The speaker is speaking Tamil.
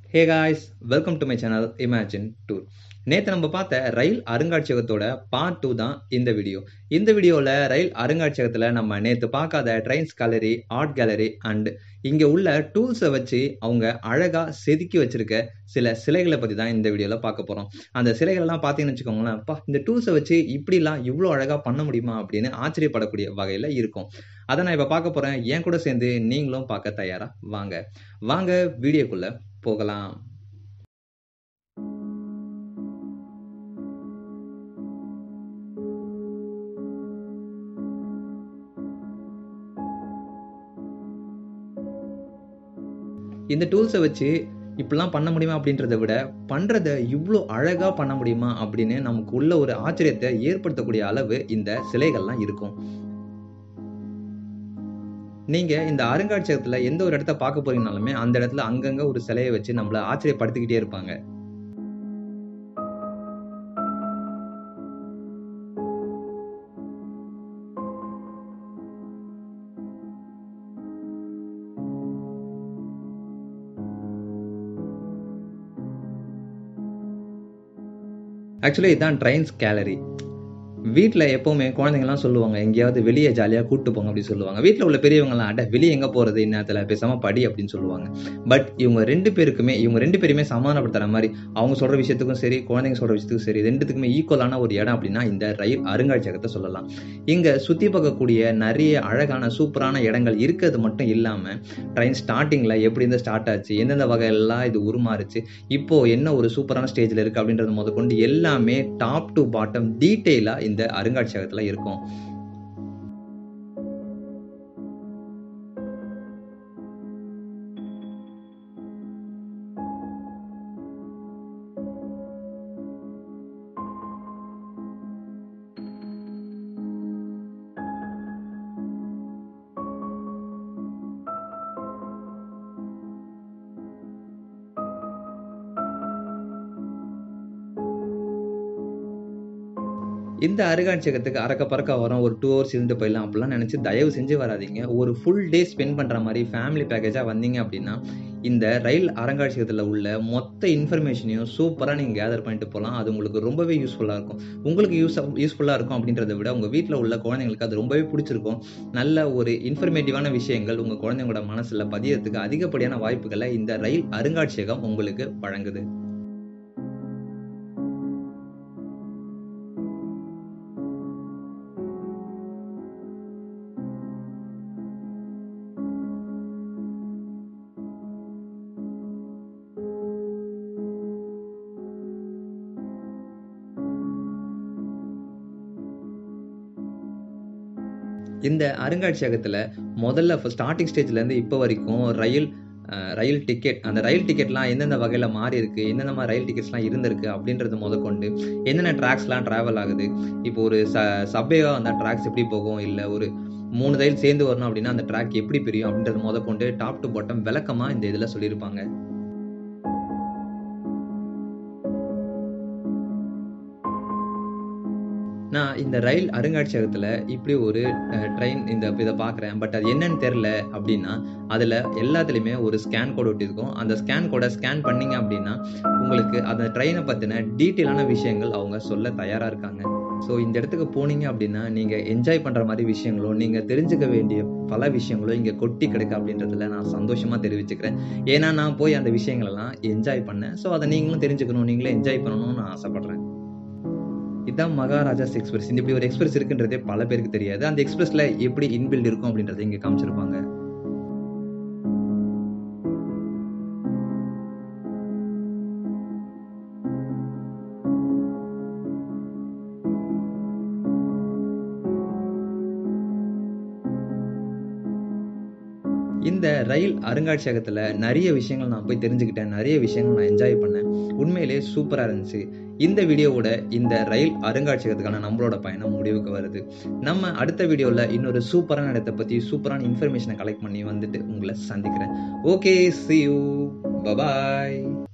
hey guys welcome to my channel imagine tour நேற்று நம்ம பார்த்த ரயில் அருங்காட்சியகத்தோட பார்ட் டூ தான் இந்த வீடியோ இந்த வீடியோவில் ரயில் அருங்காட்சியகத்தில் நம்ம நேற்று பார்க்காத trains gallery art gallery and இங்கே உள்ள டூல்ஸை வச்சு அவங்க அழகாக செதுக்கி வச்சிருக்க சில சிலைகளை பற்றி தான் இந்த வீடியோவில் பார்க்க போகிறோம் அந்த சிலைகள்லாம் பார்த்தீங்கன்னு வச்சுக்கோங்களேன் அப்பா இந்த டூல்ஸை வச்சு இப்படிலாம் இவ்வளோ அழகாக பண்ண முடியுமா அப்படின்னு ஆச்சரியப்படக்கூடிய வகையில் இருக்கும் அதை நான் இப்போ பார்க்க போகிறேன் என் கூட சேர்ந்து நீங்களும் பார்க்க தயாராக வாங்க வாங்க வீடியோக்குள்ளே போகலாம் இந்த டூல்ஸை வச்சு இப்படிலாம் பண்ண முடியுமா அப்படின்றத விட பண்ணுறத இவ்வளோ அழகாக பண்ண முடியுமா அப்படின்னு நமக்கு உள்ள ஒரு ஆச்சரியத்தை ஏற்படுத்தக்கூடிய அளவு இந்த சிலைகள்லாம் இருக்கும் நீங்க இந்த அருங்காட்சியகத்துல எந்த ஒரு இடத்த பார்க்க போறீங்கனாலுமே அந்த இடத்துல அங்கங்க ஒரு சிலையை வச்சு நம்மள ஆச்சரியப்படுத்திக்கிட்டே இருப்பாங்க ஆக்சுவலி இதுதான் ட்ரெயின்ஸ் கேலரி வீட்டில் எப்போவுமே குழந்தைங்கலாம் சொல்லுவாங்க எங்கேயாவது வெளியே ஜாலியாக கூப்பிட்டு போங்க அப்படின்னு சொல்லுவாங்க வீட்டில் உள்ள பெரியவங்கலாம் அட வெளியே எங்கே போகிறது இந்நேரத்தில் பேசாமல் படி அப்படின்னு சொல்லுவாங்க பட் இவங்க ரெண்டு பேருக்குமே இவங்க ரெண்டு பேருமே சமாதானப்படுத்துற மாதிரி அவங்க சொல்கிற விஷயத்துக்கும் சரி குழந்தைங்க சொல்கிற விஷயத்துக்கும் சரி ரெண்டுத்துக்குமே ஈக்குவலான ஒரு இடம் அப்படின்னா இந்த ரயில் அருங்காட்சியகத்தை சொல்லலாம் இங்கே சுற்றி பார்க்கக்கூடிய நிறைய அழகான சூப்பரான இடங்கள் இருக்கிறது மட்டும் இல்லாமல் ட்ரெயின் ஸ்டார்டிங்கில் எப்படி இருந்து ஸ்டார்ட் ஆச்சு எந்தெந்த வகையெல்லாம் இது உருமாறுச்சு இப்போ என்ன ஒரு சூப்பரான ஸ்டேஜில் இருக்குது அப்படின்றது முதற்கொண்டு எல்லாமே டாப் டு பாட்டம் டீட்டெயிலாக இந்த அருங்காட்சியகத்தில் இருக்கும் இந்த அருங்காட்சியகத்துக்கு அறக்க பறக்க வரோம் ஒரு டூ ஹவர்ஸ் இருந்து போயிடலாம் அப்படிலாம் நினச்சி தயவு செஞ்சு வராதிங்க ஒரு ஃபுல் டே ஸ்பெண்ட் பண்ணுற மாதிரி ஃபேமிலி பேக்கேஜாக வந்தீங்க அப்படின்னா இந்த ரயில் அருங்காட்சியகத்தில் உள்ள மொத்த இன்ஃபர்மேஷனையும் சூப்பராக நீங்கள் கேதர் பண்ணிட்டு போகலாம் அது உங்களுக்கு ரொம்பவே யூஸ்ஃபுல்லாக இருக்கும் உங்களுக்கு யூஸ் யூஸ்ஃபுல்லாக இருக்கும் அப்படின்றத விட உங்கள் வீட்டில் உள்ள குழந்தைங்களுக்கு அது ரொம்பவே பிடிச்சிருக்கும் நல்ல ஒரு இன்ஃபர்மேட்டிவான விஷயங்கள் உங்கள் குழந்தைங்களோட மனசில் பதியறதுக்கு அதிகப்படியான வாய்ப்புகளை இந்த ரயில் அருங்காட்சியகம் உங்களுக்கு வழங்குது இந்த அருங்காட்சியகத்தில் முதல்ல ஸ்டார்டிங் ஸ்டேஜ்லேருந்து இப்போ வரைக்கும் ரயில் ரயில் டிக்கெட் அந்த ரயில் டிக்கெட்லாம் எந்தெந்த வகையில் மாறி இருக்கு எந்தெந்த மாதிரி ரயில் டிக்கெட்ஸ்லாம் இருந்திருக்கு அப்படின்றது முதற்கொண்டு என்னென்ன ட்ராக்ஸ்லாம் ட்ராவல் ஆகுது இப்போ ஒரு ச சப்பேவாக அந்த ட்ராக்ஸ் எப்படி போகும் இல்லை ஒரு மூணு ரயில் சேர்ந்து வரணும் அப்படின்னா அந்த ட்ராக் எப்படி பிரியும் அப்படின்றது முதற்கொண்டு டாப் டு பாட்டம் விளக்கமாக இந்த இதில் சொல்லியிருப்பாங்க நான் இந்த ரயில் அருங்காட்சியகத்தில் இப்படி ஒரு ட்ரெயின் இந்த இதை பார்க்குறேன் பட் அது என்னன்னு தெரில அப்படின்னா அதில் எல்லாத்துலேயுமே ஒரு ஸ்கேன் கோட் ஒட்டியிருக்கும் அந்த ஸ்கேன் கோடை ஸ்கேன் பண்ணிங்க அப்படின்னா உங்களுக்கு அந்த ட்ரெயினை பற்றின டீட்டெயிலான விஷயங்கள் அவங்க சொல்ல தயாராக இருக்காங்க ஸோ இந்த இடத்துக்கு போனீங்க அப்படின்னா நீங்கள் என்ஜாய் பண்ணுற மாதிரி விஷயங்களோ நீங்கள் தெரிஞ்சுக்க வேண்டிய பல விஷயங்களோ இங்கே கொட்டி கிடக்கு அப்படின்றதுல நான் சந்தோஷமாக தெரிவிச்சுக்கிறேன் ஏன்னா நான் போய் அந்த விஷயங்களெல்லாம் என்ஜாய் பண்ணேன் ஸோ அதை நீங்களும் தெரிஞ்சுக்கணும் நீங்களே என்ஜாய் பண்ணணும்னு நான் ஆசைப்பட்றேன் இதுதான் மகாராஜாஸ் எக்ஸ்பிரஸ் இந்த இப்படி ஒரு எக்ஸ்பிரஸ் இருக்குன்றதே பல பேருக்கு தெரியாது அந்த எக்ஸ்பிரஸ்ல எப்படி இன்பில்ட் இருக்கும் அப்படின்றத இங்க காமிச்சிருப்பாங்க இந்த ரயில் அருங்காட்சியகத்தில் நிறைய விஷயங்கள் நான் போய் தெரிஞ்சுக்கிட்டேன் நிறைய விஷயங்கள் நான் என்ஜாய் பண்ணேன் உண்மையிலே சூப்பராக இருந்துச்சு இந்த வீடியோவோட இந்த ரயில் அருங்காட்சியகத்துக்கான நம்மளோட பயணம் முடிவுக்கு வருது நம்ம அடுத்த வீடியோவில் இன்னொரு சூப்பரான இடத்தை பற்றி சூப்பரான இன்ஃபர்மேஷனை கலெக்ட் பண்ணி வந்துட்டு உங்களை சந்திக்கிறேன் ஓகே சி யூ பபாய்